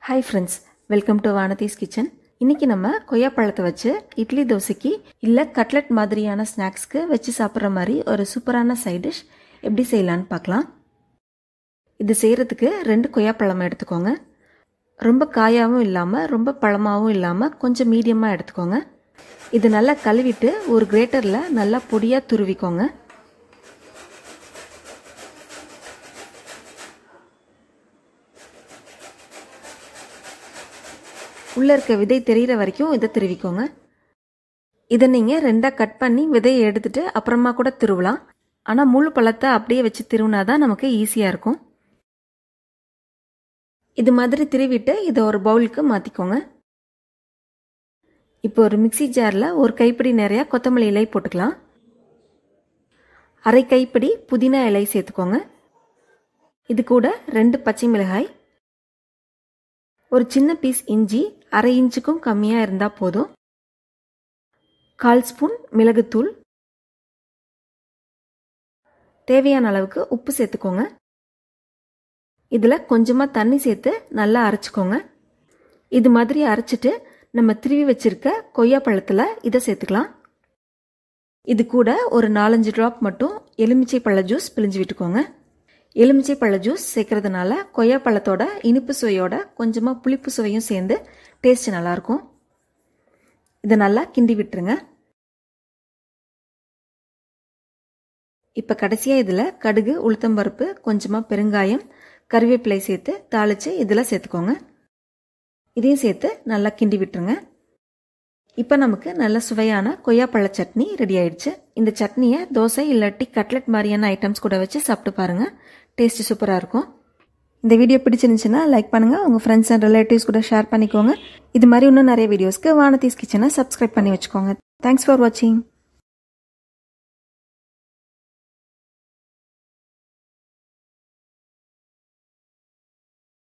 hi friends welcome to Vanathis kitchen இன்னைக்கு நம்ம கொய்யாப்பழத்தை வச்சு இட்லி தோசைக்கு இல்லை கட்லெட் மாதிரியான ஸ்நாக்ஸ்க்கு வச்சு சாப்பிட்ற மாதிரி ஒரு சூப்பரான சைட் டிஷ் எப்படி செய்யலான்னு பார்க்கலாம் இது செய்கிறதுக்கு ரெண்டு கொய்யாப்பழம் எடுத்துக்கோங்க ரொம்ப காயாகவும் இல்லாமல் ரொம்ப பழமாகவும் இல்லாமல் கொஞ்சம் மீடியமாக எடுத்துக்கோங்க இது நல்லா கழுவிட்டு ஒரு கிரேட்டரில் நல்லா பொடியாக துருவிக்கோங்க உள்ளே இருக்க விதை தெரிகிற வரைக்கும் இதை திருவிக்கோங்க இதை நீங்கள் ரெண்டாக கட் பண்ணி விதையை எடுத்துட்டு அப்புறமா கூட திருவலாம் ஆனால் முழு பழத்தை அப்படியே வச்சு திருவினா தான் நமக்கு ஈஸியாக இருக்கும் இது மாதிரி திருவிட்டு இதை ஒரு பவுலுக்கு மாற்றிக்கோங்க இப்போ ஒரு மிக்சி ஜாரில் ஒரு கைப்பிடி நிறையா கொத்தமல்லி இலை போட்டுக்கலாம் அரை கைப்பிடி புதினா இலை சேர்த்துக்கோங்க இது கூட ரெண்டு பச்சை மிளகாய் ஒரு சின்ன பீஸ் இஞ்சி அரை இன்ச்சுக்கும் கம்மியாக இருந்தால் போதும் கால் ஸ்பூன் மிளகுத்தூள் தேவையான அளவுக்கு உப்பு சேர்த்துக்கோங்க இதில் கொஞ்சமாக தண்ணி சேர்த்து நல்லா அரைச்சிக்கோங்க இது மாதிரி அரைச்சிட்டு நம்ம திருவி வச்சிருக்க கொய்யா பழத்தில் இதை சேர்த்துக்கலாம் இது கூட ஒரு நாலஞ்சு ட்ராப் மட்டும் எலுமிச்சை பழ ஜூஸ் பிழிஞ்சு விட்டுக்கோங்க எலுமிச்சை பழ ஜூஸ் சேர்க்கறதுனால கொய்யா பழத்தோட இனிப்பு சுவையோட கொஞ்சமாக புளிப்பு சுவையும் சேர்ந்து டேஸ்ட் நல்லாயிருக்கும் இதை நல்லா கிண்டி விட்டுருங்க இப்போ கடைசியாக இதில் கடுகு உளுத்தம்பருப்பு கொஞ்சமாக பெருங்காயம் கருவேப்பிலை சேர்த்து தாளித்து இதில் சேர்த்துக்கோங்க இதையும் சேர்த்து நல்லா கிண்டி விட்டுருங்க இப்போ நமக்கு நல்ல சுவையான கொய்யாப்பழ சட்னி ரெடி ஆயிடுச்சு இந்த சட்னியை தோசை இல்லாட்டி கட்லெட் மாதிரியான ஐட்டம்ஸ் கூட வச்சு சாப்பிட்டு பாருங்கள் டேஸ்ட் சூப்பராக இருக்கும் இந்த வீடியோ பிடிச்சிருந்துச்சுன்னா லைக் பண்ணுங்கள் உங்கள் ஃப்ரெண்ட்ஸ் அண்ட் ரிலேட்டிவ்ஸ் கூட ஷேர் பண்ணிக்கோங்க இது மாதிரி இன்னும் நிறைய வீடியோஸ்க்கு வானதீஸ் கிச்சனை சப்ஸ்கிரைப் பண்ணி வச்சுக்கோங்க தேங்க்ஸ் ஃபார் வாட்சிங்